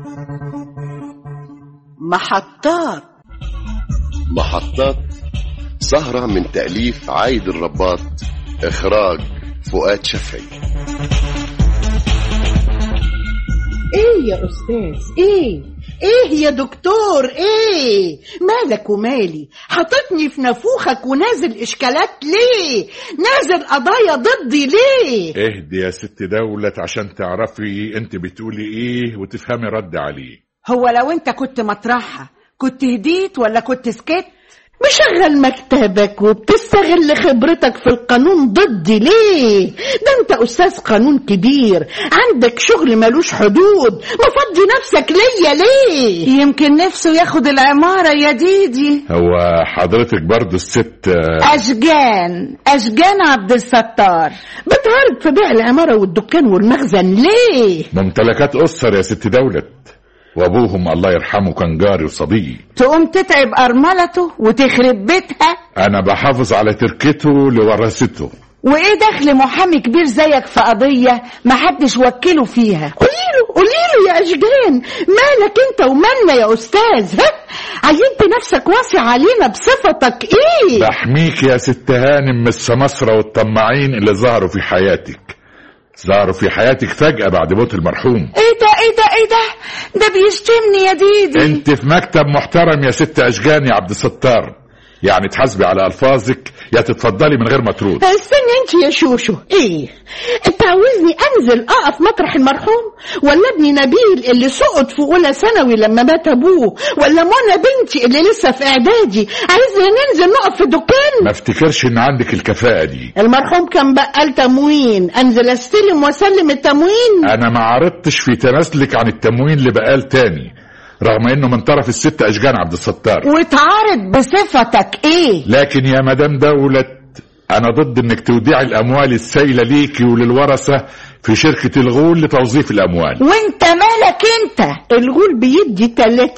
محطات محطات سهرة من تأليف عايد الرباط إخراج فؤاد شفعي ايه يا استاذ ايه ايه يا دكتور ايه مالك ومالي حاططني في نافوخك ونازل اشكالات ليه نازل قضايا ضدي ليه اهدي يا ست دولة عشان تعرفي انت بتقولي ايه وتفهمي رد عليه هو لو انت كنت مطرحها كنت هديت ولا كنت سكت مشغل مكتبك وبتستغل خبرتك في القانون ضدي ليه ده انت استاذ قانون كبير عندك شغل ملوش حدود مفضي نفسك ليا ليه يمكن نفسه ياخد العمارة يا ديدي هو حضرتك برضو الست أشجان أشجان عبد الستار بتعرض في بيع العمارة والدكان والمخزن ليه ممتلكات أسر يا ست دولة وابوهم الله يرحمه كان جاري وصبي تقوم تتعب أرملته وتخرب بيتها انا بحافظ على تركته لورثته وإيه دخل محامي كبير زيك في قضية محدش وكله فيها قوليله قوليله يا أشجان مالك انت ومالنا يا أستاذ ها عينت نفسك واسع علينا بصفتك ايه بحميك يا ست هانم من السمسرة والطماعين اللي ظهروا في حياتك ظهروا في حياتك فجأة بعد موت المرحوم إيه ده إيه ده إيه ده ده بيشتمني يا ديدي انت في مكتب محترم يا ست اشجان يا عبد الستار يعني تحاسبي على الفاظك يا تتفضلي من غير ما ترد استني انت يا شوشو ايه انت عاوزني انزل اقف مطرح المرحوم ولا ابني نبيل اللي سقط في اولى ثانوي لما مات ابوه ولا منى بنتي اللي لسه في اعدادي عايزنا ننزل نقف في دكان ما افتكرش ان عندك الكفاءة دي المرحوم كان بقال تموين انزل استلم واسلم التموين انا ما عرضتش في تنازلك عن التموين لبقال تاني رغم انه من طرف الست اشجان عبد الستار وتعارض بصفتك إيه لكن يا مدام دولة انا ضد انك توديعي الاموال السائلة ليكي وللورثة في شركة الغول لتوظيف الاموال وانت مالك انت الغول بيدي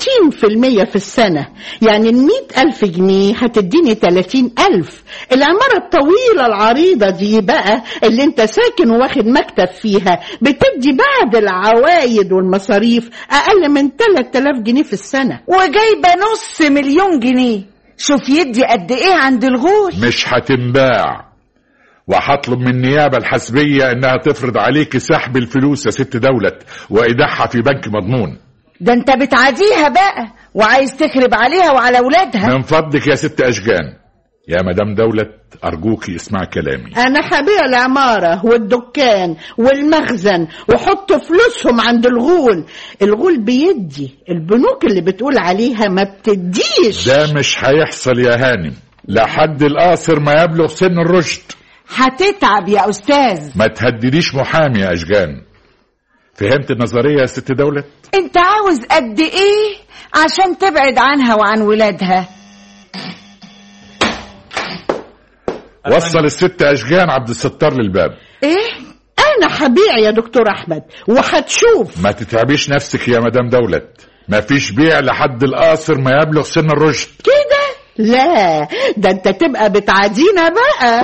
30% في السنة يعني المئة ألف جنيه هتديني 30 ألف العمارة الطويلة العريضة دي بقى اللي انت ساكن واخد مكتب فيها بتدي بعد العوايد والمصاريف أقل من 3000 جنيه في السنة وجايبة نص مليون جنيه شوف يدي قد ايه عند الغول مش هتنباع وهطلب من النيابة الحسبية انها تفرض عليك سحب الفلوس يا ست دولة وايداعها في بنك مضمون ده انت بتعاديها بقى وعايز تخرب عليها وعلى اولادها من فضلك يا ست اشجان يا مدام دولة ارجوكي اسمع كلامي أنا هبيع العمارة والدكان والمخزن وحط فلوسهم عند الغول الغول بيدي البنوك اللي بتقول عليها ما بتديش ده مش هيحصل يا هانم لحد القاصر ما يبلغ سن الرشد هتتعب يا استاذ ما تهدديش محامي يا اشجان فهمت النظرية يا ست دولة انت عاوز قد ايه عشان تبعد عنها وعن ولادها وصل الست اشجان عبد الستار للباب ايه انا هبيع يا دكتور احمد وهتشوف ما تتعبيش نفسك يا مدام دولة ما فيش بيع لحد القاصر ما يبلغ سن الرشد كده لا ده انت تبقى بتعادينا بقى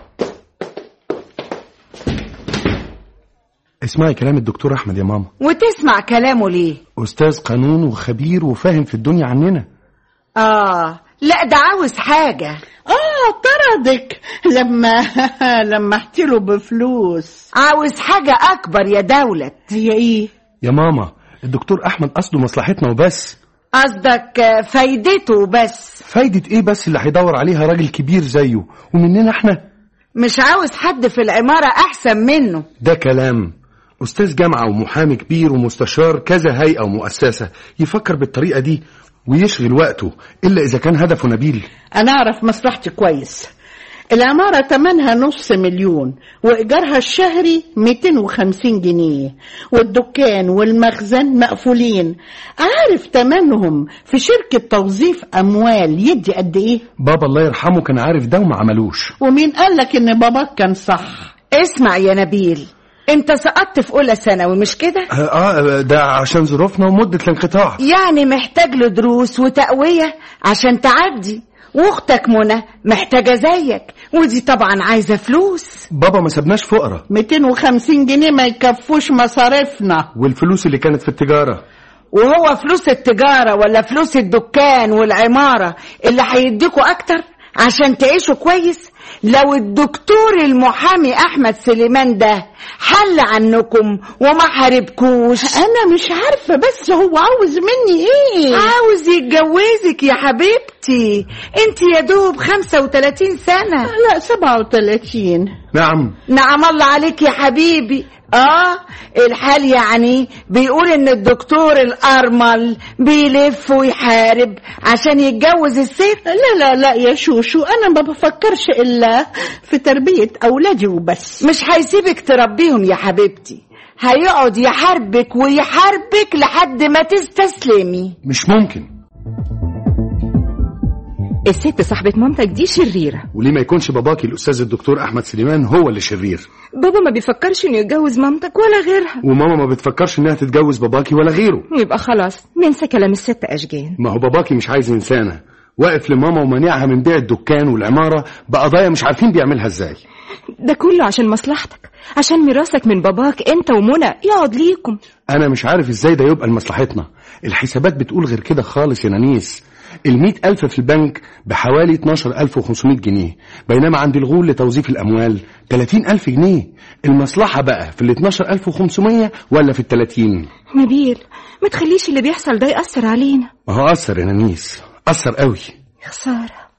اسمعي كلام الدكتور احمد يا ماما وتسمع كلامه ليه استاذ قانون وخبير وفاهم في الدنيا عننا اه لا ده عاوز حاجة اه طردك لما لمحت له بفلوس عاوز حاجة أكبر يا دولة هي ايه يا ماما الدكتور احمد قصده مصلحتنا وبس قصدك فايدته بس فايدة ايه بس اللي هيدور عليها راجل كبير زيه ومننا احنا مش عاوز حد في العمارة أحسن منه ده كلام استاذ جامعة ومحامي كبير ومستشار كذا هيئة ومؤسسة يفكر بالطريقة دي ويشغل وقته الا اذا كان هدفه نبيل انا اعرف مصلحتي كويس العمارة تمنها نص مليون وإيجارها الشهري 250 جنيه والدكان والمخزن مقفولين عارف تمنهم في شركة توظيف أموال يدي قد إيه؟ بابا الله يرحمه كان عارف ده وما عملوش ومين قالك إن باباك كان صح؟ اسمع يا نبيل انت سقطت في اولى ثانوي مش كده اه آه، ده عشان ظروفنا ومدة الانقطاع يعني محتاج له دروس وتقوية عشان تعدي واختك منى محتاجة زيك ودي طبعا عايزة فلوس بابا ما سبناش فقراء 250 جنيه ما يكفوش مصاريفنا والفلوس اللي كانت في التجارة وهو فلوس التجارة ولا فلوس الدكان والعمارة اللي هيديكوا أكتر عشان تعيشوا كويس لو الدكتور المحامي أحمد سليمان ده حل عنكم وما حاربكوش انا مش عارفه بس هو عاوز مني ايه عاوز يتجوزك يا حبيبتي انت يا دوب 35 سنة لا 37 نعم نعم الله عليك يا حبيبي اه الحال يعني بيقول ان الدكتور الارمل بيلف ويحارب عشان يتجوز الست لا لا لا يا شوشو انا ما بفكرش الا في تربيه اولادي وبس مش هيسيبك تربيهم يا حبيبتي هيقعد يحاربك ويحاربك لحد ما تستسلمي مش ممكن الست صاحبة مامتك دي شريرة وليه ما يكونش باباكي الاستاذ الدكتور احمد سليمان هو اللي شرير بابا ما بيفكرش انه يتجوز مامتك ولا غيرها وماما ما بتفكرش انها تتجوز باباكي ولا غيره يبقى خلاص ننسى كلام الست أشجان ما هو باباكي مش عايز ينسانا واقف لماما ومانعها من بيع الدكان والعمارة بقضايا مش عارفين بيعملها ازاي ده كله عشان مصلحتك عشان ميراثك من باباك انت ومنى يقعد ليكم انا مش عارف ازاي ده يبقى لمصلحتنا الحسابات بتقول غير كده خالص يا نانيس المية ألف في البنك بحوالي 12500 جنيه بينما عند الغول لتوظيف الأموال 30 ألف جنيه المصلحة بقى في ال 12500 ولا في ال 30 نبيل ما تخليش اللي بيحصل ده يأثر علينا ما هو أثر يا نانيس أثر قوي يا خسارة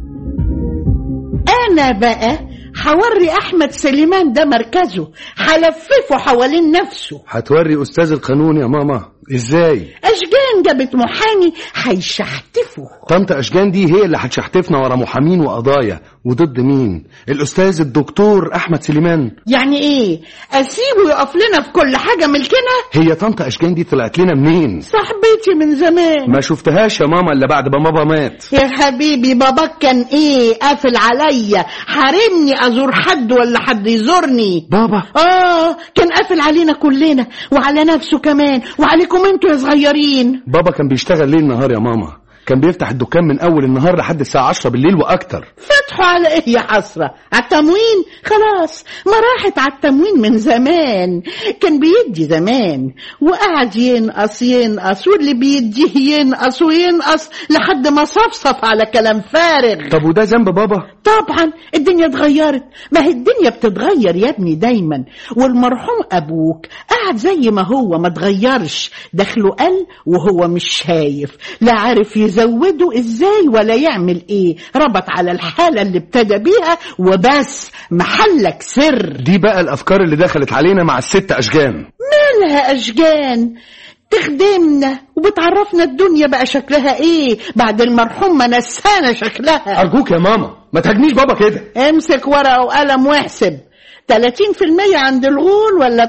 انا بقى هوري احمد سليمان ده مركزه هلففه حوالين نفسه هتوري أستاذ القانون يا ماما ازاي اشجان جابت محامي هيشحتفه طنط أشجان دي هي اللي هتشحتفنا ورا محامين وقضايا وضد مين الأستاذ الدكتور أحمد سليمان يعني ايه اسيبه يقف لنا في كل حاجه ملكنا هي طنط أشجان دي طلعت لنا منين صاحبتي من زمان ما شفتهاش يا ماما إلا بعد ما بابا مات يا حبيبي باباك كان ايه قافل عليا حارمني ازور حد ولا حد يزورني بابا اه كان قافل علينا كلنا وعلى نفسه كمان وعليكم انتوا يا صغيرين بابا كان بيشتغل ليل نهار يا ماما كان بيفتح الدكان من أول النهار لحد الساعة 10 بالليل وأكتر فتحوا على ايه يا حسرة على التموين خلاص ما راحت على التموين من زمان كان بيدي زمان وقعد ينقص ينقص واللي بيديه ينقص وينقص لحد ما صفصف على كلام فارغ طب وده ذنب بابا طبعا الدنيا اتغيرت ما هي الدنيا بتتغير يا ابني دايما والمرحوم ابوك قعد زي ما هو ما اتغيرش دخله قل وهو مش شايف لا عارف يزوده ازاي ولا يعمل ايه ربط على الحالة اللي ابتدى بيها وبس محلك سر دي بقى الأفكار اللي دخلت علينا مع الست أشجان مالها اشجان تخدمنا وبتعرفنا الدنيا بقى شكلها ايه بعد المرحوم ما نسانا شكلها أرجوك يا ماما ما تهجنيش بابا كده امسك ورقة وقلم واحسب 30% عند الغول ولا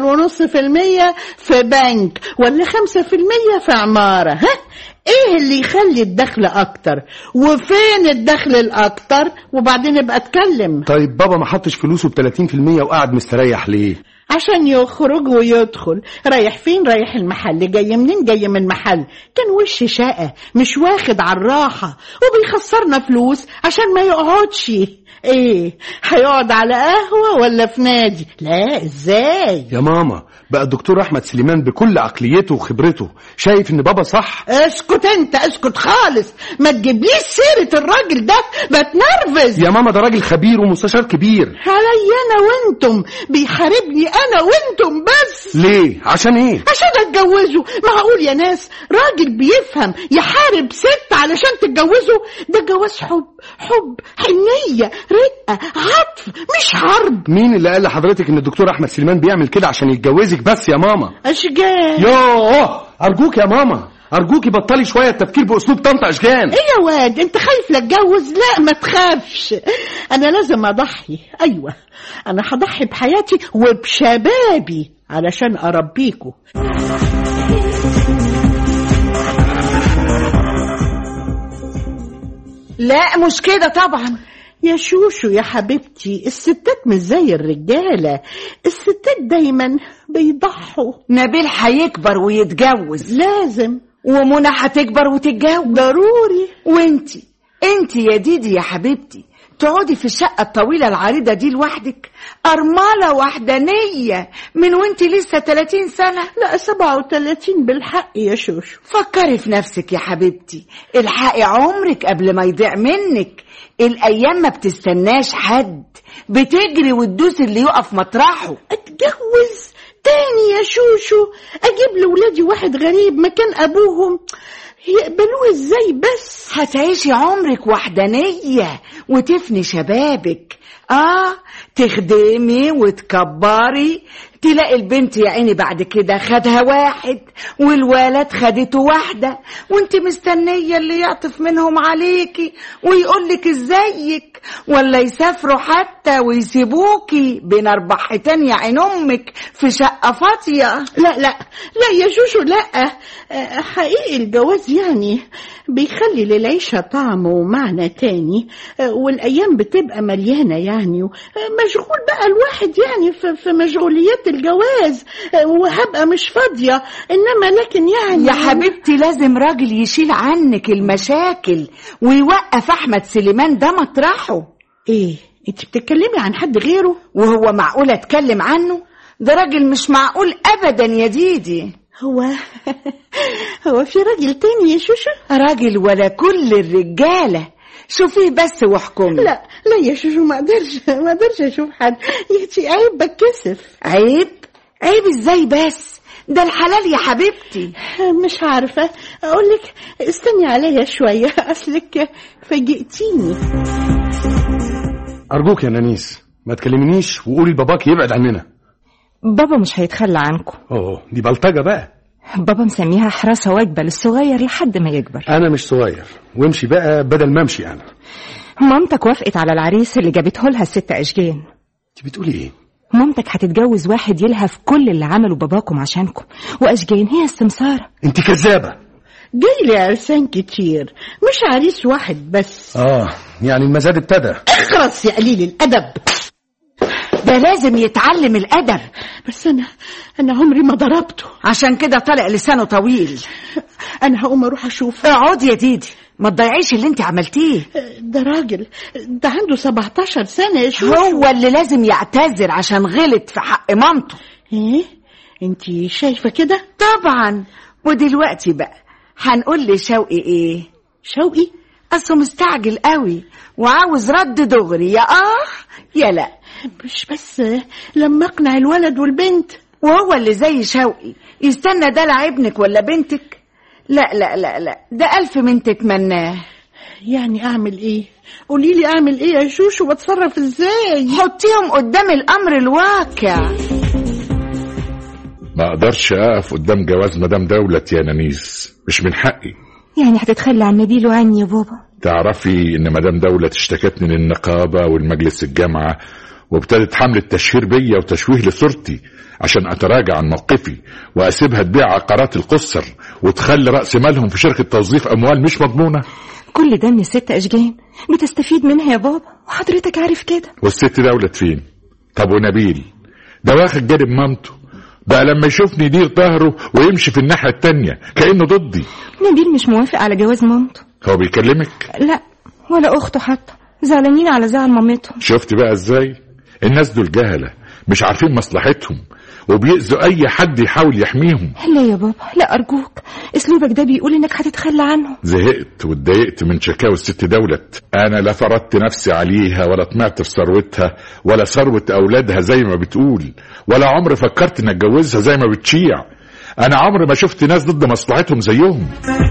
12.5% في بنك ولا 5% في عمارة ها ايه اللي يخلي الدخل اكتر وفين الدخل الاكتر وبعدين ابقى اتكلم طيب بابا ما حطش فلوسه ب 30% وقعد مستريح ليه عشان يخرج ويدخل رايح فين رايح المحل جاي منين جاي من محل كان وش شقة مش واخد على الراحة وبيخسرنا فلوس عشان ما يقعدش ايه هيقعد على قهوة ولا في نادي لا ازاي يا ماما بقى الدكتور أحمد سليمان بكل عقليته وخبرته شايف إن بابا صح اسكت انت اسكت خالص ما تجيبليش سيرة الراجل ده بتنرفز يا ماما ده راجل خبير ومستشار كبير علي انا وانتم بيحاربني انا وانتم بس ليه عشان ايه عشان اتجوزه معقول يا ناس راجل بيفهم يحارب ست علشان تتجوزه ده جواز حب حب حنية رقة عطف مش حرب مين اللي قال لحضرتك ان الدكتور احمد سليمان بيعمل كده عشان يتجوزك بس يا ماما اشجان يوه ارجوك يا ماما ارجوكي بطلي شويه التفكير باسلوب طنط اشجان ايه يا واد انت خايف لا اتجوز لا ما تخافش انا لازم اضحي ايوه انا هضحي بحياتي وبشبابي علشان اربيكوا لا مش كده طبعا يا شوشو يا حبيبتي الستات مش زي الرجالة الستات دايما بيضحوا نبيل هيكبر ويتجوز لازم ومنى هتكبر وتتجوز ضروري وانتي انتي يا ديدي يا حبيبتي تقعدي في الشقة الطويلة العريضة دي لوحدك أرملة وحدانية من وانت لسه 30 سنة لا 37 بالحق يا شوشو فكري في نفسك يا حبيبتي الحقي عمرك قبل ما يضيع منك الأيام ما بتستناش حد بتجري وتدوس اللي يقف مطرحه اتجوز تاني يا شوشو اجيب لولادي واحد غريب مكان ابوهم يقبلوه ازاي بس هتعيشي عمرك وحدانية وتفني شبابك اه تخدمي وتكبري تلاقي البنت يا عيني بعد كده خدها واحد والولد خدته واحدة وانت مستنية اللي يعطف منهم عليكي ويقولك ازيك ولا يسافروا حتى ويسيبوكي بين اربحتين يا عين امك في شقة فاضية لا لا لا يا شوشو لا آه، حقيقي الجواز يعني بيخلي للعيشة طعم ومعنى تاني آه، والأيام بتبقى مليانة يعني و- آه، مشغول بقى الواحد يعني في, في مشغوليات الجواز آه، وهبقى مش فاضية إنما لكن يعني يا حبيبتي لازم راجل يشيل عنك المشاكل ويوقف احمد سليمان ده مطرحه إيه أنت بتتكلمي عن حد غيره وهو معقول اتكلم عنه ده راجل مش معقول ابدا يا ديدي هو هو في راجل تاني يا شوشو راجل ولا كل الرجاله شوفيه بس واحكمي لا لا يا شوشو ما اقدرش ما اقدرش اشوف حد يا عيب بتكسف عيب عيب ازاي بس ده الحلال يا حبيبتي مش عارفة أقول لك استني عليا شوية أصلك فاجئتيني ارجوك يا نانيس ما تكلمنيش وقولي لباباك يبعد عننا بابا مش هيتخلى عنكم اوه دي بلطجه بقى بابا مسميها حراسة واجبة للصغير لحد ما يكبر انا مش صغير وامشي بقى بدل ما امشي انا مامتك وافقت على العريس اللي جابته لها الست أشجان انت بتقولي ايه مامتك هتتجوز واحد يلهف كل اللي عمله باباكم عشانكم وأشجان هي السمسارة انت كذابه جاي لي عرسان كتير مش عريس واحد بس اه يعني المزاد ابتدى اخرس يا قليل الأدب ده لازم يتعلم الادب بس أنا أنا عمري ما ضربته عشان كده طالع لسانه طويل أنا هقوم أروح أشوف اقعدي يا ديدي ما تضيعيش اللي انت عملتيه ده راجل ده عنده 17 سنة يا شوشو هو اللي لازم يعتذر عشان غلط في حق مامته إيه أنت شايفة كده طبعا ودلوقتي بقى هنقول لشوقي ايه شوقي اصله مستعجل قوي وعاوز رد دغري يا اه يا لا مش بس لما أقنع الولد والبنت وهو اللي زي شوقي يستنى دلع ابنك ولا بنتك لا لا لا لا ده ألف من تتمناه يعني أعمل إيه قولي لي أعمل إيه يا شوشو بتصرف إزاي حطيهم قدام الأمر الواقع ما اقدرش اقف قدام جواز مدام دولت يا نانيس مش من حقي يعني هتتخلى عن نبيل وعني يا بابا تعرفي ان مدام دولت اشتكتني للنقابة والمجلس الجامعة وابتدت حملة تشهير بيا وتشويه لصورتي عشان اتراجع عن موقفي واسيبها تبيع عقارات القصر وتخلي رأس مالهم في شركة توظيف اموال مش مضمونة كل ده من الست أشجان بتستفيد منها يا بابا وحضرتك عارف كده والست دولت فين طب ونبيل ده واخد جانب مامته بقى لما يشوفني يدير ظهره ويمشي في الناحية التانية كأنه ضدي نبيل مش موافق على جواز مامته هو بيكلمك لا ولا أخته حتى زعلانين على زعل مامتهم شفت بقى ازاي الناس دول جهلة مش عارفين مصلحتهم وبيأذوا اي حد يحاول يحميهم لا يا بابا لا أرجوك أسلوبك ده بيقول إنك هتتخلى عنهم زهقت واتضايقت من شكاوى الست دولت انا لا فرضت نفسي عليها ولا طمعت في ثروتها ولا ثروة اولادها زي ما بتقول ولا عمري فكرت ان اتجوزها زي ما بتشيع انا عمري ما شفت ناس ضد مصلحتهم زيهم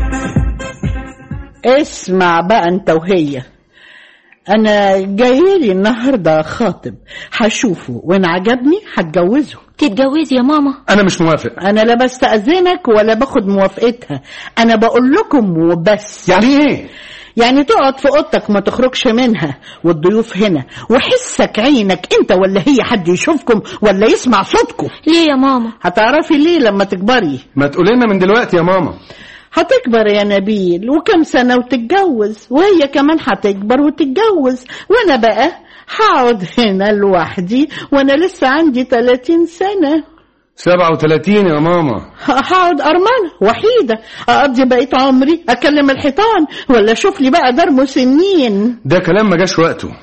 اسمع بقى انت وهي انا جايلي النهارده خاطب هشوفه وان عجبني هتجوزه تتجوزي يا ماما انا مش موافق انا لا بستأذنك ولا باخد موافقتها انا بقول لكم وبس يعني ايه يعني تقعد في اوضتك ما تخرجش منها والضيوف هنا وحسك عينك انت ولا هي حد يشوفكم ولا يسمع صوتكم ليه يا ماما هتعرفي ليه لما تكبري ما تقولي من دلوقتي يا ماما هتكبر يا نبيل وكم سنة وتتجوز وهي كمان هتكبر وتتجوز وانا بقى هقعد هنا لوحدي وانا لسه عندي 30 سنة 37 يا ماما هقعد أرملة وحيدة أقضي بقية عمري أكلم الحيطان ولا أشوف لي بقى دار مسنين ده كلام ما جاش وقته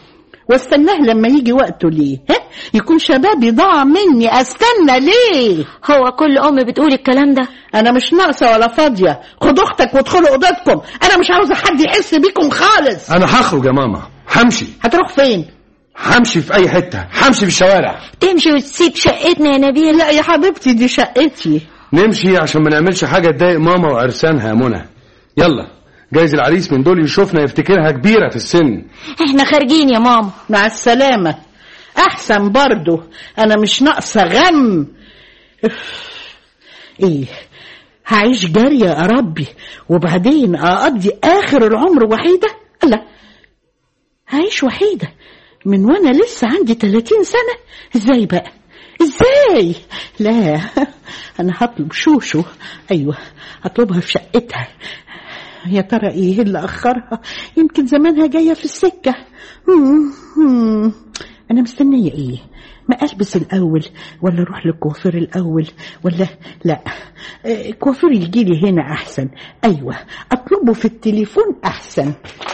واستناه لما يجي وقته ليه ها يكون شبابي ضاع مني استنى ليه هو كل ام بتقول الكلام ده انا مش ناقصه ولا فاضيه خد اختك وادخلوا اوضتكم انا مش عاوزه حد يحس بيكم خالص انا هخرج يا ماما همشي هتروح فين همشي في اي حته همشي في الشوارع تمشي وتسيب شقتنا يا نبيل لا يا حبيبتي دي شقتي نمشي عشان ما نعملش حاجه تضايق ماما وعرسانها يا منى يلا جايز العريس من دول يشوفنا يفتكرها كبيره في السن احنا خارجين يا ماما مع السلامه احسن برضو انا مش ناقصه غم إف. ايه هعيش جارية يا ربي وبعدين اقضي اخر العمر وحيدة لا هعيش وحيدة من وانا لسه عندي 30 سنة ازاي بقى ازاي لا انا هطلب شوشو ايوه هطلبها في شقتها يا ترى ايه اللي اخرها يمكن زمانها جايه في السكه مم، مم. انا مستنيه ايه ما البس الاول ولا اروح للكوافير الاول ولا لا آه، الكوافير يجي لي هنا احسن ايوه اطلبه في التليفون احسن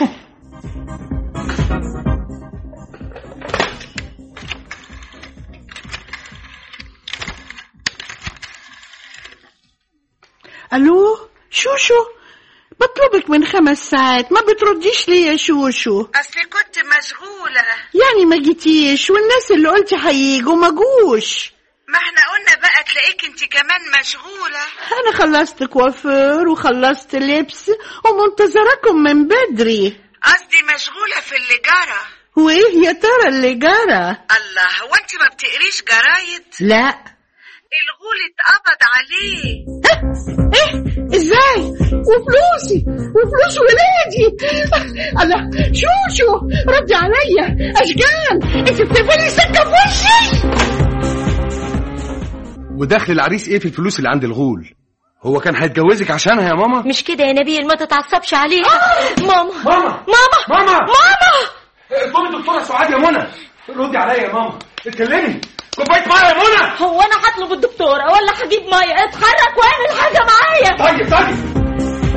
الو شوشو بطلبك من خمس ساعات ما بترديش ليه يا شوشو اصل كنت مشغوله يعني ما جيتيش والناس اللي قلتي هيجوا ما جوش ما احنا قلنا بقى تلاقيك انت كمان مشغوله انا خلصت كوافير وخلصت لبس ومنتظركم من بدري قصدي مشغوله في اللي جرى وايه يا ترى اللي جرى الله هو انت ما بتقريش جرايد لا الغول اتقبض عليه ايه ازاي وفلوسي وفلوس ولادي الله شوشو ردي عليا اشجان انت بتقفلي سكه في وشي ودخل العريس ايه في الفلوس اللي عند الغول هو كان هيتجوزك عشانها يا ماما مش كده يا نبيل ما تتعصبش عليها ماما ماما ماما ماما ماما اطلبي الدكتوره سعاد يا منى ردي عليا يا ماما اتكلمي كوبايه ميه يا منى هو انا هطلب الدكتوره ولا هجيب ميه اتحرك واعمل حاجه معايا طيب طيب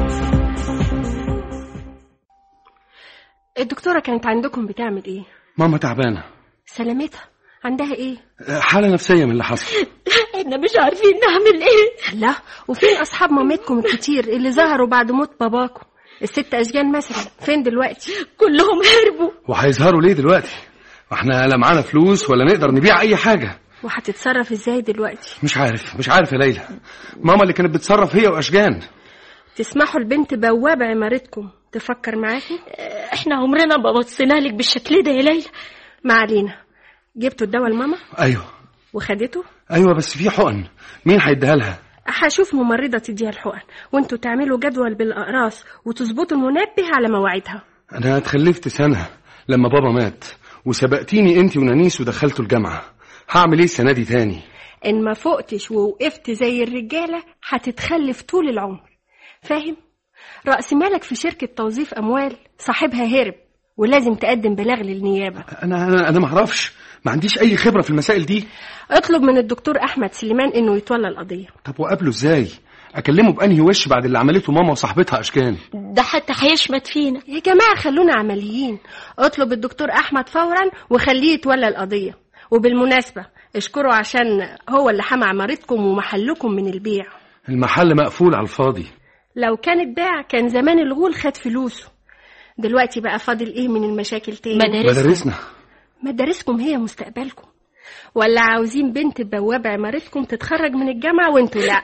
الدكتورة كانت عندكم بتعمل ايه؟ ماما تعبانه سلامتها عندها ايه؟ حاله نفسيه من اللي حصل احنا مش عارفين نعمل ايه لا وفين اصحاب مامتكم الكتير اللي ظهروا بعد موت باباكم الست اشجان مثلا فين دلوقتي كلهم هربوا وهيظهروا ليه دلوقتي واحنا لا معانا فلوس ولا نقدر نبيع اي حاجه وهتتصرف ازاي دلوقتي مش عارف مش عارف يا ليلى ماما اللي كانت بتصرف هي واشجان تسمحوا لبنت بوابة عمارتكم تفكر معاكي احنا عمرنا ما بصينا لك بالشكل ده يا ليلى ما علينا جبتوا الدواء لماما ايوه وخدته ايوه بس في حقن مين هيديها لها هشوف ممرضة تديها الحقن وانتوا تعملوا جدول بالأقراص وتظبطوا المنبه على مواعيدها انا اتخلفت سنه لما بابا مات وسبقتيني انت ونانيس ودخلتوا الجامعه هعمل ايه السنه دي تاني إن ما فقتش ووقفت زي الرجالة هتتخلف طول العمر فاهم؟ رأس مالك في شركة توظيف أموال صاحبها هرب ولازم تقدم بلاغ للنيابة انا انا انا ما اعرفش ما عنديش اي خبره في المسائل دي اطلب من الدكتور أحمد سليمان إنه يتولى القضية طب واقابله ازاي اكلمه بانهي وش بعد اللي عملته ماما وصاحبتها اشكان ده حتى هيشمت فينا يا جماعة خلونا عمليين اطلب الدكتور أحمد فورا وخليه يتولى القضية وبالمناسبة اشكره عشان هو اللي حمى عمارتكم ومحلكم من البيع المحل مقفول على الفاضي لو كان اتباع كان زمان الغول خد فلوسه دلوقتي بقى فاضل ايه من المشاكل تاني مدارس مدارسنا مدارسكم هي مستقبلكم ولا عاوزين بنت بواب عمارتكم تتخرج من الجامعة وانتوا لا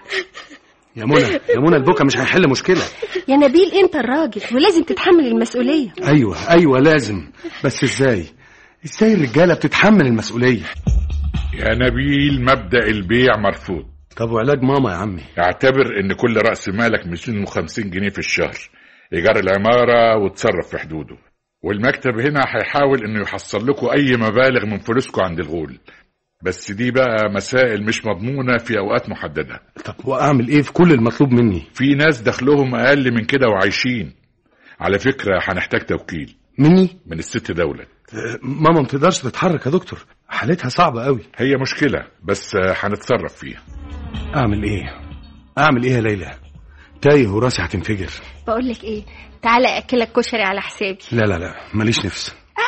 يا منى يا منى البكا مش هيحل مشكله يا نبيل انت الراجل ولازم تتحمل المسؤولية ايوه ايوه لازم بس ازاي ازاي الرجاله بتتحمل المسؤوليه يا نبيل مبدأ البيع مرفوض طب وعلاج ماما يا عمي اعتبر ان كل رأس مالك 250 جنيه في الشهر ايجار العمارة وتصرف في حدوده والمكتب هنا هيحاول انه يحصل لكم اي مبالغ من فلوسكم عند الغول بس دي بقى مسائل مش مضمونة في اوقات محددة طب واعمل ايه في كل المطلوب مني في ناس دخلهم اقل من كده وعايشين على فكرة هنحتاج توكيل مني من الست دولة آه، ماما ما تقدرش تتحرك يا دكتور حالتها صعبه قوي هي مشكلة بس هنتصرف فيها اعمل ايه اعمل ايه يا ليلى تايه وراسي هتنفجر بقول لك ايه تعالى اكلك كشري على حسابي لا لا لا ماليش نفس اهو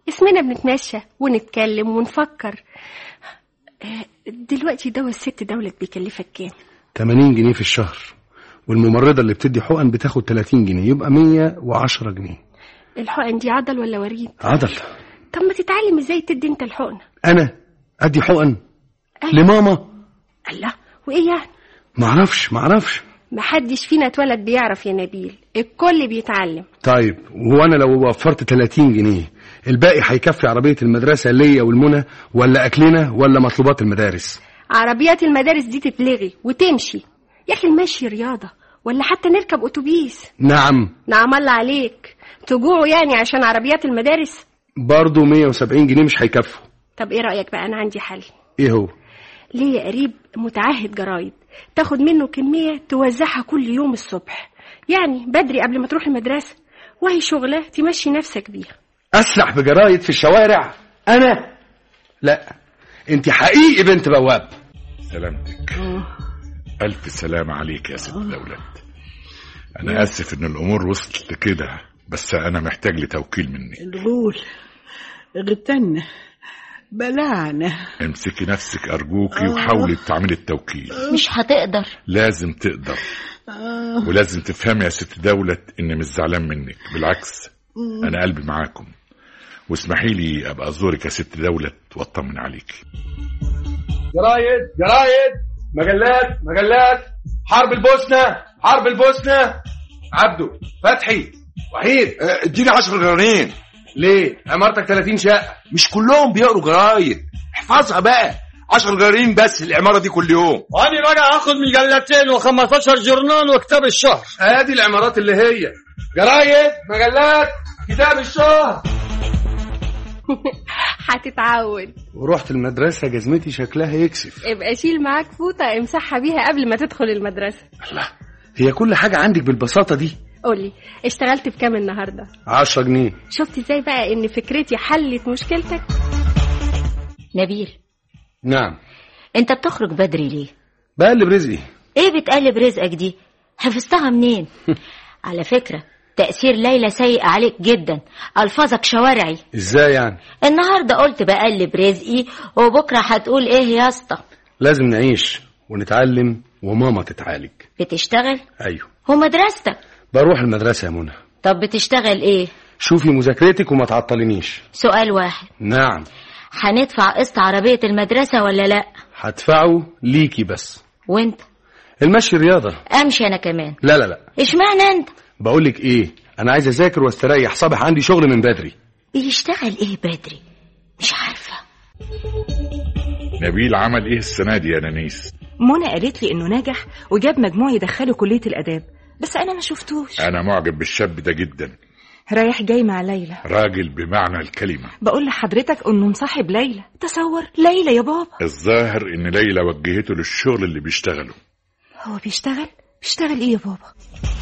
اسمنا بنتمشى ونتكلم ونفكر آه، دلوقتي دواء الست دولة بيكلفك كام 80 جنيه في الشهر والممرضة اللي بتدي حقن بتاخد 30 جنيه يبقى 110 جنيه الحقن دي عضل ولا وريد عضل طب ما تتعلم ازاي تدي انت الحقن أنا أدي حقن أيوة. لماما الله وايه يعني معرفش معرفش محدش فينا اتولد بيعرف يا نبيل الكل بيتعلم طيب وأنا لو وفرت 30 جنيه الباقي هيكفي عربية المدرسة ليا والمنى ولا أكلنا ولا مطلوبات المدارس عربيات المدارس دي تتلغي وتمشي يا اخي المشي رياضة ولا حتى نركب اتوبيس نعم نعم الله عليك تجوعوا يعني عشان عربيات المدارس برضه 170 جنيه مش هيكفوا طب ايه رأيك بقى انا عندي حل ايه هو ليه قريب متعهد جرايد تاخد منه كمية توزعها كل يوم الصبح يعني بدري قبل ما تروح المدرسة وهي شغلة تمشي نفسك بيها اسرح بجرايد في الشوارع انا لا انت حقيقي بنت بواب سلامتك ألف سلامة عليك يا ست دولت أنا آسف إن الأمور وصلت لكده بس أنا محتاج لتوكيل مني الغول اغتن بلعنا امسكي نفسك أرجوكي وحاولي تعملي التوكيل مش هتقدر لازم تقدر ولازم تفهمي يا ست دولت إني مش زعلان منك بالعكس أنا قلبي معاكم واسمحي لي أبقى أزورك يا ست دولت وأطمن عليكي جرايد جرايد مجلات مجلات حرب البوسنة حرب البوسنة عبده فتحي وحيد اديني 10 جرانين ليه عمارتك 30 شقة مش كلهم بيقروا جرايد احفظها بقى 10 جرانين بس العمارة دي كل يوم وانا بقى هاخد مجلتين و15 جرنان وكتاب الشهر ادي العمارات اللي هي جرايد مجلات كتاب الشهر هتتعود ورحت المدرسة جزمتي شكلها يكسف ابقى شيل معاك فوطة امسحها بيها قبل ما تدخل المدرسة هي كل حاجة عندك بالبساطة دي قولي اشتغلت بكام النهاردة 10 جنيه شفت ازاي بقى ان فكرتي حلت مشكلتك نبيل نعم انت بتخرج بدري ليه بقلب رزقي ايه بتقلب رزقك دي حفظتها منين على فكرة تأثير ليلى سيء عليك جدا ألفاظك شوارعي ازاي يعني النهاردة قلت بقلب رزقي وبكرة هتقول ايه يا اسطى لازم نعيش ونتعلم وماما تتعالج بتشتغل ايوه ومدرستك بروح المدرسة يا منى طب بتشتغل ايه شوفي مذاكرتك وما تعطلنيش سؤال واحد نعم هندفع قسط عربية المدرسة ولا لا هدفعه ليكي بس وانت المشي رياضة امشي انا كمان لا لا لا اشمعنى انت بقولك ايه انا عايز اذاكر واستريح صبح عندي شغل من بدري بيشتغل ايه بدري مش عارفة نبيل عمل إيه السنة دي يا نانيس منى قالت لي انه نجح وجاب مجموع يدخله كلية الاداب بس انا ما شفتوش أنا معجب بالشاب ده جدا رايح جاي مع ليلى راجل بمعنى الكلمة بقول لحضرتك انه مصاحب ليلى تصور ليلى يا بابا الظاهر إن ليلى وجهته للشغل اللي بيشتغله هو بيشتغل بيشتغل ايه يا بابا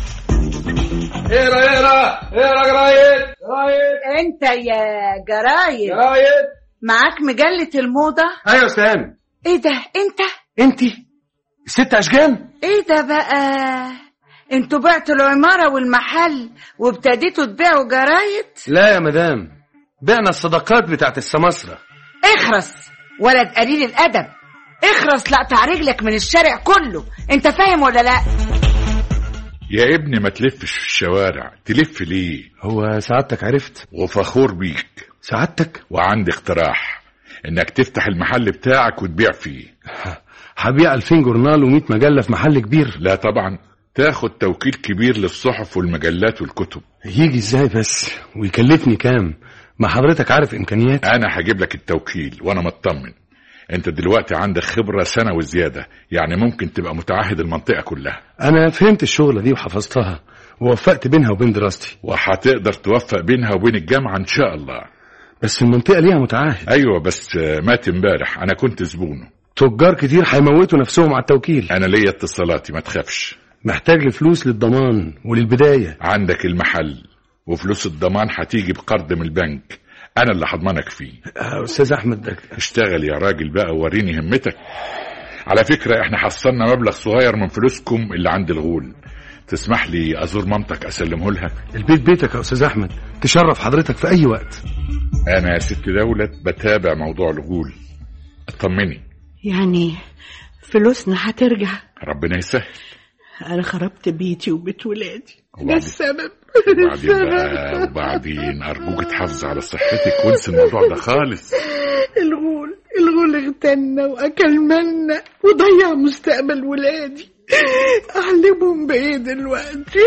اقرا اقرا اقرا جرايد جرايد انت يا جرايد جرايد معاك مجلة الموضة ايوه يا سام ايه ده انت انت ست اشجان ايه ده بقى انتوا بعتوا العمارة والمحل وابتديتوا تبيعوا جرايد لا يا مدام بعنا الصداقات بتاعت السماسرة اخرس ولد قليل الادب اخرس لا رجلك من الشارع كله انت فاهم ولا لا يا ابني ما تلفش في الشوارع تلف ليه هو سعادتك عرفت وفخور بيك سعادتك وعندي اقتراح انك تفتح المحل بتاعك وتبيع فيه هبيع 2000 جورنال و100 مجلة في محل كبير لا طبعا تاخد توكيل كبير للصحف والمجلات والكتب يجي ازاي بس ويكلفني كام ما حضرتك عارف امكانيات انا هجيب لك التوكيل وانا مطمن انت دلوقتي عندك خبرة سنة وزيادة يعني ممكن تبقى متعهد المنطقة كلها انا فهمت الشغلة دي وحفظتها ووفقت بينها وبين دراستي وهتقدر توفق بينها وبين الجامعة ان شاء الله بس المنطقة ليها متعهد ايوه بس مات امبارح انا كنت زبونه تجار كتير هيموتوا نفسهم على التوكيل انا ليا اتصالاتي ما تخافش محتاج لفلوس للضمان وللبداية عندك المحل وفلوس الضمان هتيجي بقرض من البنك انا اللي هضمنك فيه آه، استاذ احمد ده اشتغل يا راجل بقى ووريني همتك على فكرة احنا حصلنا مبلغ صغير من فلوسكم اللي عند الغول تسمح لي ازور مامتك اسلمه لها البيت بيتك يا استاذ احمد تشرف حضرتك في اي وقت انا يا ست دولة بتابع موضوع الغول اطمني يعني فلوسنا هترجع ربنا يسهل انا خربت بيتي وبيت ولادي ده وبعدين- السبب وبعدين بقى وبعدين ارجوك تحافظ على صحتك وانسى الموضوع ده خالص الغول الغول اغتالنا واكل مالنا وضيع مستقبل ولادي اعلمهم بايه دلوقتي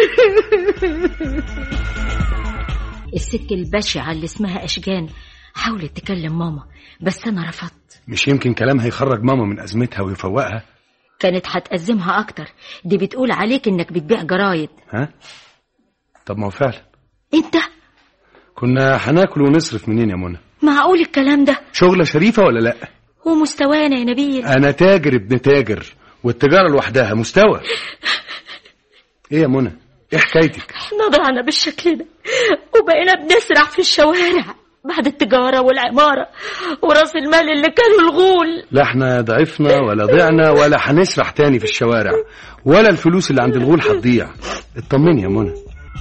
الست البشعة اللي اسمها أشجان حاولت تكلم ماما بس أنا رفضت مش يمكن كلامها يخرج ماما من ازمتها ويفوقها كانت هتأزمها أكتر دي بتقول عليك إنك بتبيع جرايد ها طب ما هو فعلا أنت كنا هناكل ونصرف منين يا منى معقول الكلام ده شغلة شريفة ولا لا ومستوانا يا نبيل انا تاجر ابن تاجر والتجارة لوحدها مستوى ايه يا منى ايه حكايتك احنا ضعنا بالشكل ده وبقينا بنسرح في الشوارع بعد التجارة والعمارة وراس المال اللي كانوا الغول لا احنا ضعفنا ولا ضعنا ولا هنسرح تاني في الشوارع ولا الفلوس اللي عند الغول هتضيع اطمني يا منى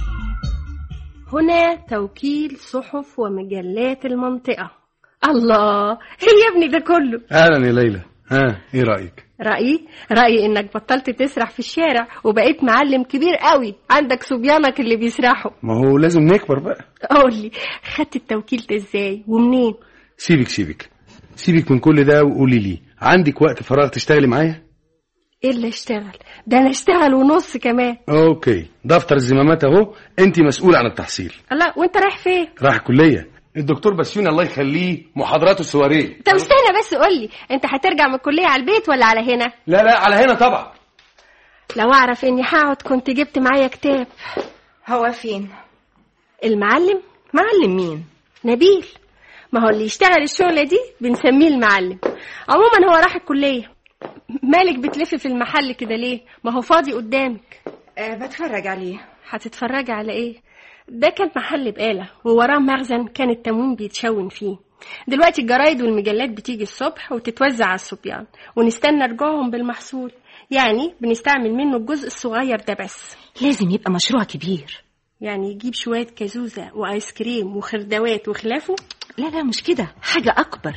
هنا توكيل صحف ومجلات المنطقة الله هي يا ابني ده كله اهلا يا ليلى ها ايه رايك رأيي رأيي انك بطلت تسرح في الشارع وبقيت معلم كبير قوي عندك صبيانك اللي بيسرحوا ما هو لازم نكبر بقى قول لي خدت التوكيل ده ازاي ومنين سيبك سيبك سيبك من كل ده وقولي لي عندك وقت فراغ تشتغلي معايا ايه اللي اشتغل ده انا اشتغل ونص كمان اوكي دفتر الزمامات اهو انت مسؤول عن التحصيل الله وانت رايح فين راح الكليه الدكتور بسيوني الله يخليه محاضراته السواريه طب استنى بس قول لي انت هترجع من الكلية على البيت ولا على هنا لا لا على هنا طبعا لو اعرف اني هقعد كنت جبت معايا كتاب هو فين المعلم معلم مين نبيل ما هو اللي يشتغل الشغلة دي بنسميه المعلم عموما هو راح الكلية مالك بتلف في المحل كده ليه ما هو فاضي قدامك أه بتفرج عليه هتتفرجي على ايه ده كان محل بقالة ووراه مخزن كان التموين بيتشون فيه دلوقتي الجرايد والمجلات بتيجي الصبح وتتوزع على الصبيان ونستنى رجوعهم بالمحصول يعني بنستعمل منه الجزء الصغير ده بس لازم يبقى مشروع كبير يعني يجيب شوية كازوزة وآيس كريم وخردوات وخلافه لا لا مش كده حاجة أكبر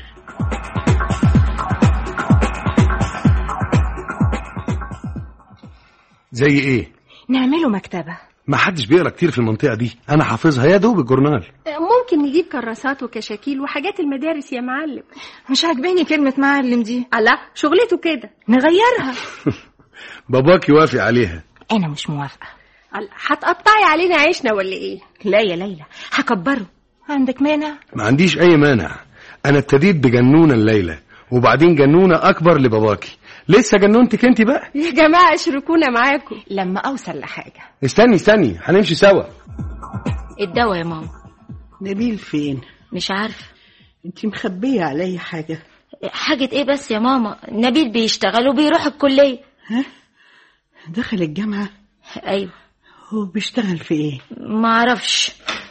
زي ايه نعمله مكتبة ما حدش بيقرا كتير في المنطقه دي انا حافظها يا دوب الجورنال ممكن نجيب كراسات وكشاكيل وحاجات المدارس يا معلم مش عاجباني كلمة معلم دي الله شغلته كده نغيرها باباك يوافق عليها أنا مش موافقة الله، هتقطعي علينا عيشنا ولا ايه لا يا ليلى هكبره عندك مانع ما عنديش اي مانع انا ابتديت بجنونه الليله وبعدين جنونه اكبر لباباكي لسه جنونتك انت بقى يا جماعة اشركونا معاكم لما أوصل لحاجة استني استني هنمشي سوا الدواء يا ماما نبيل فين مش عارفة انت مخبية علي حاجة حاجة ايه بس يا ماما نبيل بيشتغل وبيروح الكلية دخل الجامعة ايوه هو بيشتغل في ايه ما اعرفش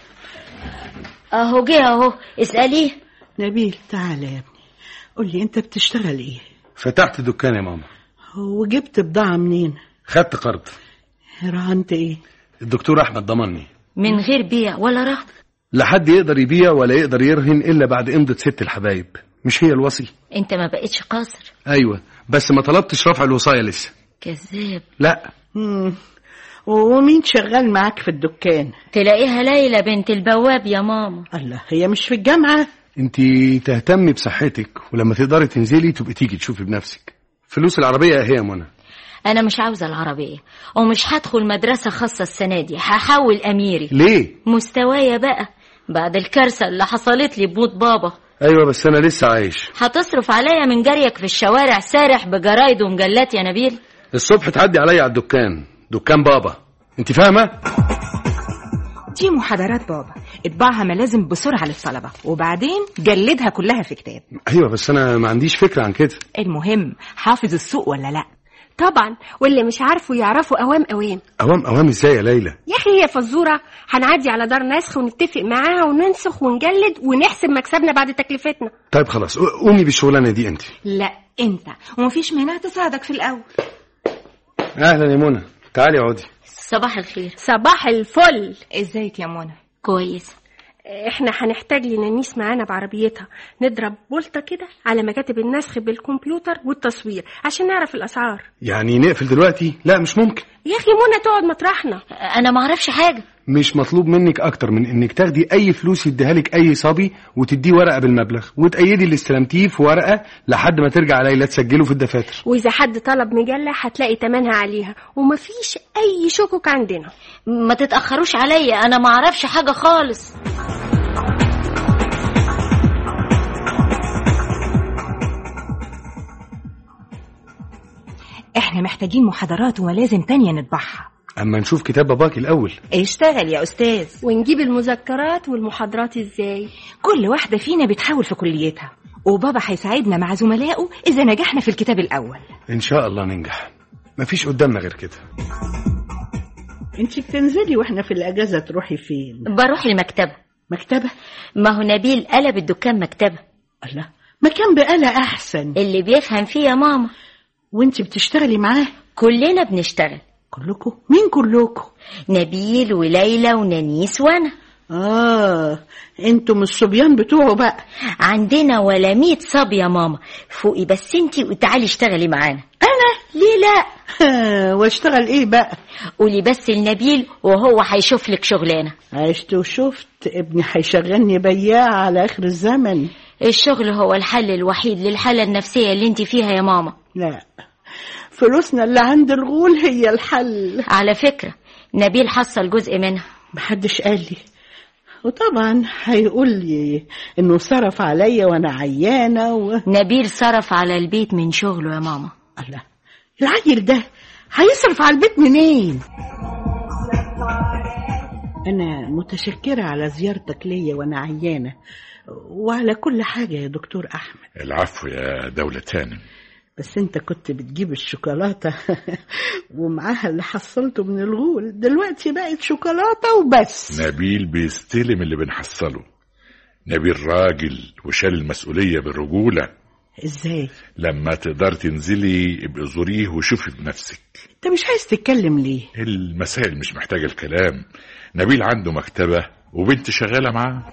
اهو جه اهو اسأليه نبيل تعالى يا ابني قول لي انت بتشتغل ايه فتحت دكان يا ماما وجبت بضاعة منين خدت قرض رهنت ايه الدكتور احمد ضمني من غير بيع ولا رهن لا حد يقدر يبيع ولا يقدر يرهن الا بعد امضة ست الحبايب مش هي الوصي انت ما بقتش قاصر ايوه بس ما طلبتش رفع الوصاية لسه كذاب لا مم. ومين شغال معاك في الدكان تلاقيها ليلى بنت البواب يا ماما الله هي مش في الجامعة انت تهتمي بصحتك ولما تقدري تنزلي تبقي تيجي تشوفي بنفسك فلوس العربية هي يا منى انا مش عاوزة العربية ومش هدخل مدرسة خاصة السنة دي هحول اميري ليه مستوايا بقى بعد الكارثة اللي حصلت لي بموت بابا ايوه بس انا لسه عايش هتصرف عليا من جريك في الشوارع سارح بجرايد ومجلات يا نبيل الصبح تعدي عليا على الدكان دكان بابا انت فاهمه دي محاضرات بابا اطبعها ملازم بسرعة للطلبة وبعدين جلدها كلها في كتاب ايوه بس انا ما عنديش فكره عن كده المهم حافظ السوق ولا لا طبعا واللي مش عارفه يعرفوا اوام اوام اوام اوام ازاي يا ليلى يا اخي هي فزوره هنعدي على دار نسخ ونتفق معاها وننسخ ونجلد ونحسب مكسبنا بعد تكلفتنا طيب خلاص قومي بالشغلانه دي انت لا انت ومفيش مانع تساعدك في الاول اهلا يا منى تعالي اقعدي صباح الخير صباح الفل ازيك يا منى كويس احنا هنحتاج لنانيس معانا بعربيتها نضرب بولطة كده على مكاتب النسخ بالكمبيوتر والتصوير عشان نعرف الأسعار يعني نقفل دلوقتي لا مش ممكن يا أخي منى تقعد مطرحنا انا ما اعرفش حاجه مش مطلوب منك اكتر من انك تاخدي اي فلوس يديها لك اي صبي وتديه ورقه بالمبلغ وتأيدي اللي استلمتيه في ورقه لحد ما ترجع ليلى تسجله في الدفاتر وإذا حد طلب مجلة هتلاقي تمنها عليها ومفيش أي شكوك عندنا ما تتاخروش عليا انا ما اعرفش حاجه خالص احنا محتاجين محاضرات وملازم تانية نطبعها اما نشوف كتاب باباك الاول اشتغل يا استاذ ونجيب المذكرات والمحاضرات ازاي كل واحدة فينا بتحاول في كليتها وبابا هيساعدنا مع زملائه إذا نجحنا في الكتاب الأول ان شاء الله ننجح مفيش قدامنا غير كده انت بتنزلي واحنا في الاجازه تروحي فين بروح المكتبه مكتبه ما هو نبيل قلب الدكان مكتبه الله مكان بقالة احسن اللي بيفهم فيه يا ماما وانت بتشتغلي معاه كلنا بنشتغل كلكم مين كلكم نبيل وليلى ونانيس وانا اه انتم الصبيان بتوعه بقى عندنا ولا مية صبي يا ماما فوقي بس انتي وتعالي اشتغلي معانا انا ليه لا واشتغل ايه بقى قولي بس لنبيل وهو هيشوف لك شغلانه عشت وشفت ابني هيشغلني بياع على اخر الزمن الشغل هو الحل الوحيد للحالة النفسية اللي انت فيها يا ماما لا فلوسنا اللي عند الغول هي الحل على فكرة نبيل حصل جزء منها محدش قال لي وطبعا هيقول لي انه صرف عليا وانا عيانه و... نبيل صرف على البيت من شغله يا ماما الله العيل ده هيصرف على البيت منين انا متشكره على زيارتك ليا وانا عيانه وعلى كل حاجه يا دكتور احمد العفو يا دولة هانم بس انت كنت بتجيب الشوكولاته ومعاها اللي حصلته من الغول دلوقتي بقت شوكولاته وبس نبيل بيستلم اللي بنحصله نبيل راجل وشال المسؤولية بالرجولة ازاي لما تقدر تنزلي ابقي زوريه وشوفي بنفسك انت مش عايز تتكلم ليه المسائل مش محتاجة الكلام نبيل عنده مكتبة وبنت شغالة معاه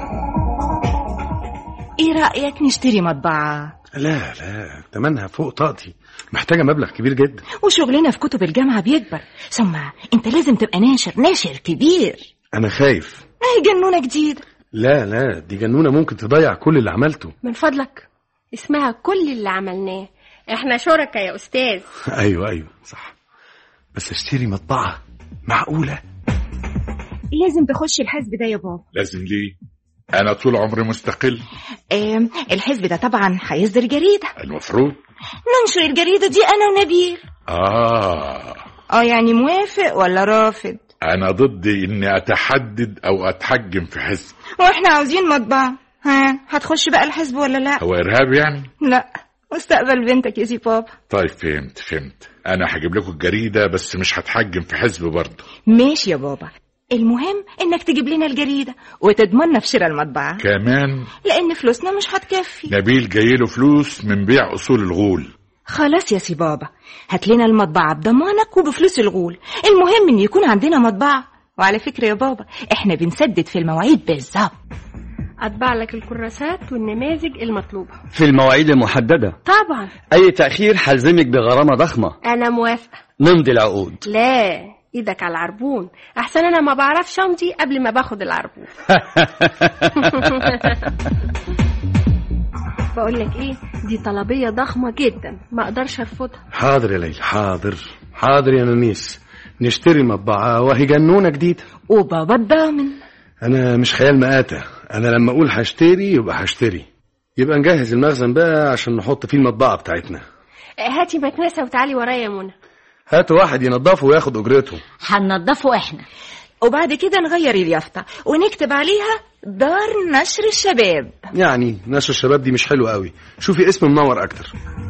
ايه رأيك نشتري مطبعة لا لا تمنها فوق طاقتي محتاجه مبلغ كبير جدا وشغلنا في كتب الجامعة بيكبر ثم انت لازم تبقى ناشر ناشر كبير انا خايف اهي جنونة جديدة لا لا دي جنونه ممكن تضيع كل اللي عملته من فضلك اسمها كل اللي عملناه احنا شركاء يا أستاذ ايوه ايوه صح بس اشتري مطبعه معقوله لازم تخش الحزب ده يا بابا لازم ليه انا طول عمري مستقل آم، الحزب ده طبعا هيصدر جريدة المفروض ننشر الجريدة دي أنا ونبيل اه اه يعني موافق ولا رافض انا ضد اني اتحدد او اتحجم في حزب واحنا عاوزين مطبعة ها هتخش بقى الحزب ولا لا هو ارهاب يعني لا مستقبل بنتك يا سي بابا طيب فهمت فهمت انا هجيب لكم الجريدة بس مش هتحجم في حزب برضه ماشي يا بابا المهم انك تجيب لنا الجريدة وتضمننا في شراء المطبعة كمان لان فلوسنا مش هتكفي نبيل جايله فلوس من بيع اصول الغول خلاص يا سي بابا هات لنا المطبعة بضمانك وبفلوس الغول المهم ان يكون عندنا مطبعة وعلى فكرة يا بابا احنا بنسدد في المواعيد بالظبط أطبع لك الكراسات والنماذج المطلوبة في المواعيد المحددة طبعا أي تأخير حلزمك بغرامة ضخمة أنا موافقة نمضي العقود لا إيدك على العربون أحسن أنا ما بعرفش أمضي قبل ما باخد العربون بقول لك إيه دي طلبية ضخمة جدا ما أقدرش أرفضها حاضر يا ليلى حاضر حاضر يا نانيس نشتري مطبعه وهي جنونه جديده وبابا الضامن انا مش خيال مآتة انا لما اقول هشتري يبقى هشتري يبقى نجهز المخزن بقى عشان نحط فيه المطبعه بتاعتنا هاتي مكنسة وتعالي ورايا يا منى هات واحد ينضفه وياخد اجرته هننضفه احنا وبعد كده نغير اليافطة ونكتب عليها دار نشر الشباب يعني نشر الشباب دي مش حلوه قوي شوفي اسم منور اكتر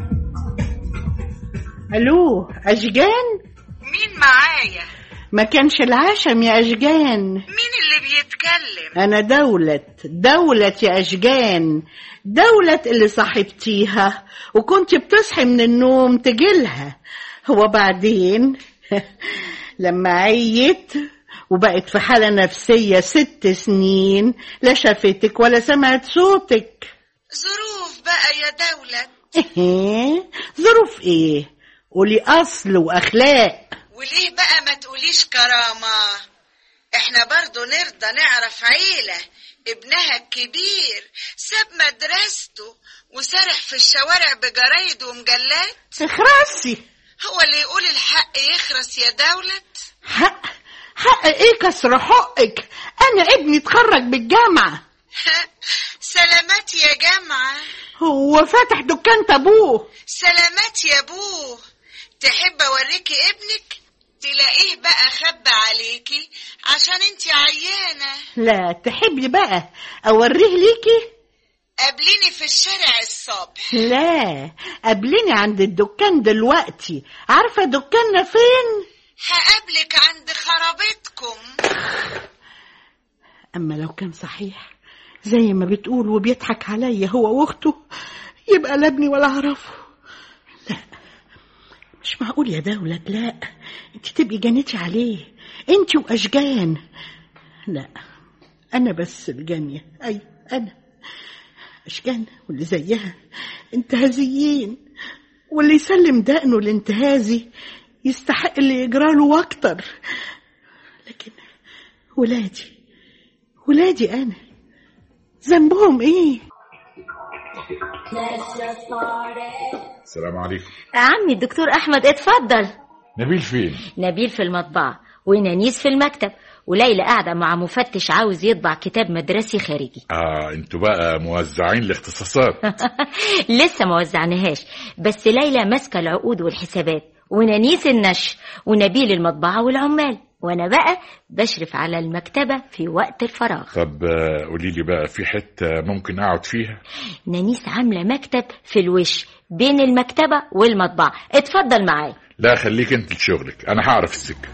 الو اشجان مين معايا ما كانش العشم يا اشجان مين اللي بيتكلم انا دولة دولة يا اشجان دولة اللي صاحبتيها وكنت بتصحي من النوم تجيلها هو بعدين لما عيت وبقت في حالة نفسية ست سنين لا شافتك ولا سمعت صوتك ظروف بقى يا دولة ايه ظروف ايه قولي اصل واخلاق وليه بقى ما تقوليش كرامة احنا برضو نرضى نعرف عيلة ابنها الكبير ساب مدرسته وسرح في الشوارع بجرايد ومجلات اخرسي هو اللي يقول الحق يخرس يا دولة حق حق ايه كسر حقك انا ابني اتخرج بالجامعة سلامات يا جامعة هو فاتح دكان ابوه سلامات يا ابوه تحب اوريكي ابنك تلاقيه بقى خبى عليكي عشان انتي عيانة لا تحبي بقى اوريه ليكي قابليني في الشارع الصبح لا قابليني عند الدكان دلوقتي عارفة دكاننا فين هقابلك عند خرابتكم اما لو كان صحيح زي ما بتقول وبيضحك عليا هو واخته يبقى لا ابني ولا اعرفه لا مش معقول يا دولة لا انت تبقي جنيتي عليه انت واشجان لا انا بس الجانية اي انا اشجان واللي زيها انتهازيين واللي يسلم دقنه الانتهازي يستحق اللي يجراله واكتر لكن ولادي ولادي انا ذنبهم ايه السلام عليكم عمي الدكتور احمد اتفضل نبيل فين نبيل في المطبعة ونانيس في المكتب وليلى قاعدة مع مفتش عاوز يطبع كتاب مدرسي خارجي اه انتوا بقى موزعين الاختصاصات لسه ما وزعناهاش بس ليلى ماسكة العقود والحسابات ونانيس النشر ونبيل المطبعة والعمال وانا بقى بشرف على المكتبة في وقت الفراغ طب آه، قولي لي بقى في حته ممكن اقعد فيها نانيس عاملة مكتب في الوش بين المكتبة والمطبعة اتفضل معايا لا خليك انت لشغلك انا هعرف السكه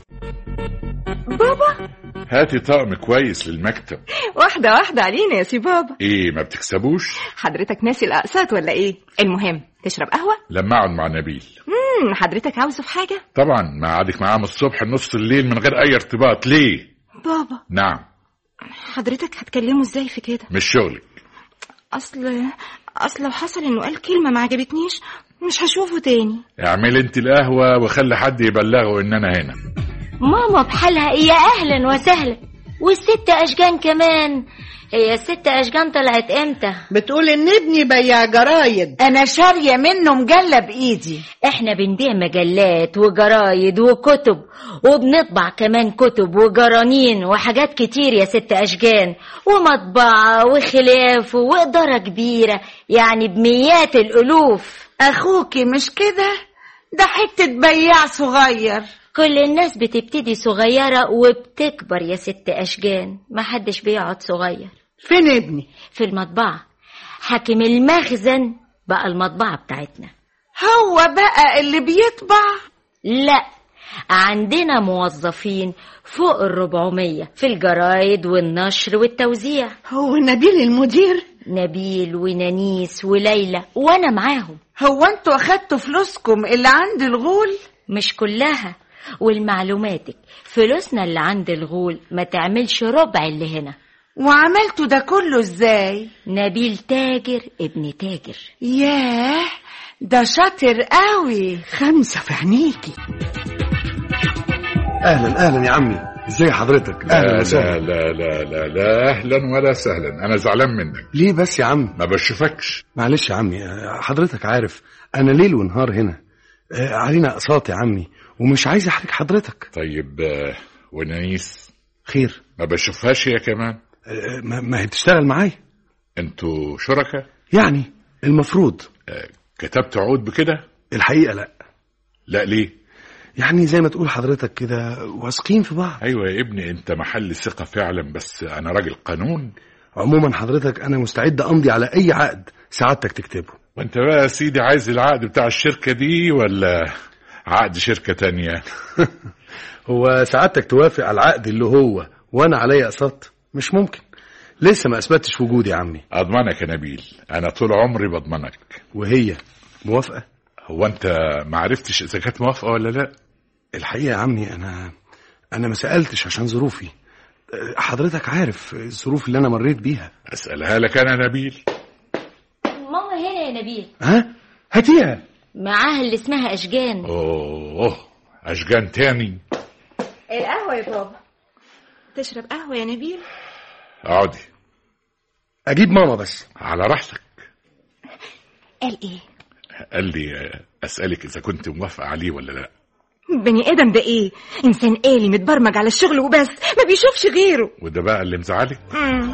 بابا هاتي طقم كويس للمكتب واحدة واحدة علينا يا سي بابا ايه ما بتكسبوش حضرتك ناسي الأقساط ولا إيه؟ المهم تشرب قهوة؟ لما اقعد مع نبيل مم حضرتك عاوزه في حاجة؟ طبعا ما قعدك معاه من الصبح لنص الليل من غير اي ارتباط ليه بابا نعم حضرتك هتكلمه ازاي في كده؟ مش شغلك أصل أصل لو حصل إنه قال كلمة ما عجبتنيش مش هشوفه تاني اعمل انت القهوه وخلي حد يبلغه ان انا هنا ماما بحالها يا اهلا وسهلا والست اشجان كمان هي الست اشجان طلعت امتى بتقول ان ابني بياع جرايد انا شاريه منه مجله بايدي احنا بنبيع مجلات وجرايد وكتب وبنطبع كمان كتب وجرانين وحاجات كتير يا ست اشجان ومطبعة وخلاف وإدارة كبيرة يعني بميات الألوف اخوكي مش كده ده حته بياع صغير كل الناس بتبتدي صغيرة وبتكبر يا ست أشجان محدش بيقعد صغير فين ابني في المطبعة حاكم المخزن بقى المطبعة بتاعتنا هو بقى اللي بيطبع لا عندنا موظفين فوق الربعمية في الجرايد والنشر والتوزيع هو نبيل المدير نبيل ونانيس وليلى وأنا معاهم هو انتوا اخدتوا فلوسكم اللي عند الغول مش كلها والمعلوماتك فلوسنا اللي عند الغول ما تعملش ربع اللي هنا وعملتوا ده كله ازاي نبيل تاجر ابن تاجر ياه ده شاطر قوي خمسة في عينيكي اهلا اهلا يا عمي ازاي حضرتك لا اهلا لا وسهلا لا لا لا لا اهلا ولا سهلا انا زعلان منك ليه بس يا عم ما بشوفكش معلش يا عمي آه، حضرتك عارف انا ليل ونهار هنا آه، علينا اقساط يا عمي ومش عايز احرج حضرتك طيب آه، ونانيس خير ما بشوفهاش هي كمان آه، ما ما هي بتشتغل معايا انتوا شركاء يعني المفروض آه، كتبت عقود بكده الحقيقه لا لا ليه يعني زي ما تقول حضرتك كده واثقين في بعض ايوه يا ابني انت محل ثقه فعلا بس انا راجل قانون عموما حضرتك انا مستعد امضي على اي عقد سعادتك تكتبه وانت بقى يا سيدي عايز العقد بتاع الشركه دي ولا عقد شركه تانية هو سعادتك توافق على العقد اللي هو وانا عليا اقساط مش ممكن لسه ما اثبتش وجودي يا عمي اضمنك يا نبيل انا طول عمري بضمنك وهي موافقه هو انت ما عرفتش اذا كانت موافقه ولا لا الحقيقه يا عمي انا انا ما سالتش عشان ظروفي أه، حضرتك عارف الظروف اللي انا مريت بيها اسالها لك انا نبيل ماما هنا يا نبيل ها هاتيها معاها اللي اسمها أشجان اوه اشجان تاني القهوة يا بابا تشرب قهوة يا نبيل اقعدي اجيب ماما بس على راحتك قال ايه قال لي آه، اسالك اذا كنت موافقه عليه ولا لا بني ادم ده ايه انسان آلي متبرمج على الشغل وبس ما بيشوفش غيره وده بقى اللي مزعلك مم.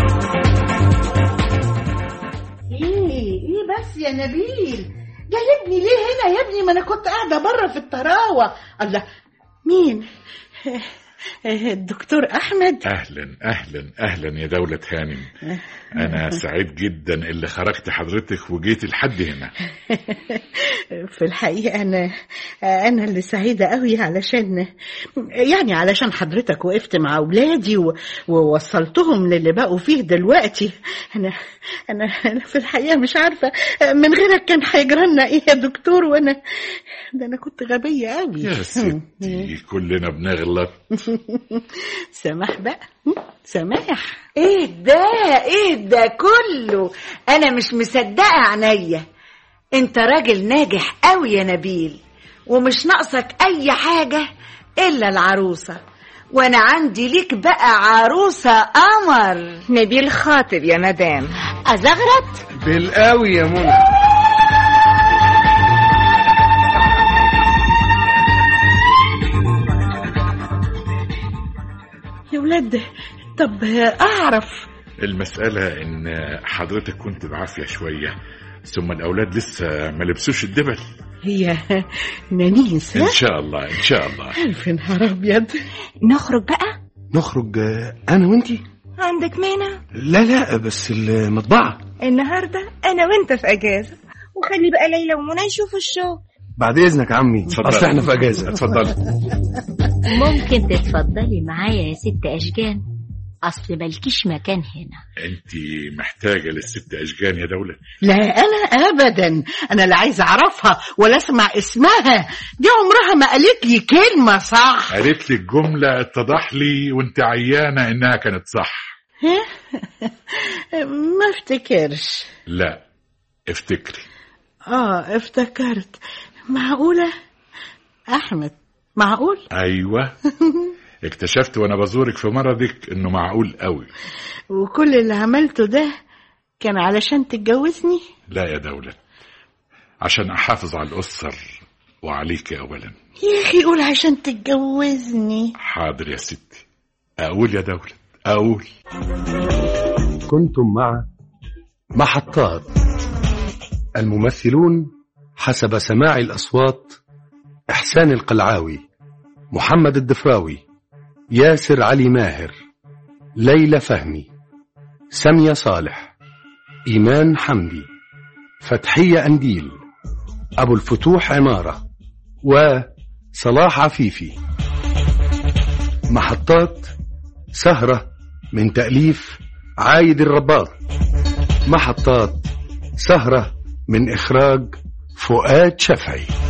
ايه ايه بس يا نبيل جايبني ليه هنا يا ابني ما انا كنت قاعده بره في الطراوه الله مين الدكتور احمد اهلا اهلا اهلا يا دولة هانم انا سعيد جدا اللي خرجت حضرتك وجيت لحد هنا في الحقيقة أنا أنا اللي سعيدة قوي علشان يعني علشان حضرتك وقفت مع أولادي و- ووصلتهم للي بقوا فيه دلوقتي أنا أنا أنا في الحقيقة مش عارفة من غيرك كان هيجرالنا إيه يا دكتور وأنا ده أنا كنت غبية قوي يا ستي كلنا بنغلط سماح بقى سماح ايه ده ايه ده كله انا مش مصدقه عينيا انت راجل ناجح قوي يا نبيل ومش ناقصك اي حاجه الا العروسه وانا عندي ليك بقى عروسه قمر نبيل خاطب يا مدام أزغرت بالقوي يا منى يا ولاد طب أعرف المسألة إن حضرتك كنت بعافية شوية ثم الأولاد لسه ما لبسوش الدبل هي نانيس إن ها؟ شاء الله إن شاء الله ألف نهار أبيض نخرج بقى نخرج آه، انا وانتي عندك مانع لا لا بس المطبعه النهاردة أنا وأنت في أجازة وخلي بقى ليلى ومنى يشوفوا الشغل بعد اذنك عمي اصل احنا في اجازه اتفضلي ممكن تتفضلي معايا يا ست أشجان أصل ملكيش مكان هنا أنت محتاجة للست أشجان يا دولة لا أنا أبدا أنا لا عايزة أعرفها ولا أسمع اسمها دي عمرها ما قالت لي كلمة صح قالت لي الجملة اتضح لي وانت عيانة إنها كانت صح ما افتكرش لا افتكري اه افتكرت معقولة أحمد معقول أيوة اكتشفت وأنا بزورك في مرضك إنه معقول قوي وكل اللي عملته ده كان علشان تتجوزني لا يا دولة عشان أحافظ على الأسر وعليك أولا يا أخي قول عشان تتجوزني حاضر يا ستي أقول يا دولة أقول كنتم مع محطات الممثلون حسب سماع الأصوات إحسان القلعاوي محمد الدفراوي ياسر علي ماهر ليلى فهمي سمية صالح إيمان حمدي فتحية أنديل أبو الفتوح عمارة وصلاح عفيفي محطات سهرة من تأليف عايد الرباط محطات سهرة من إخراج فؤاد شفعي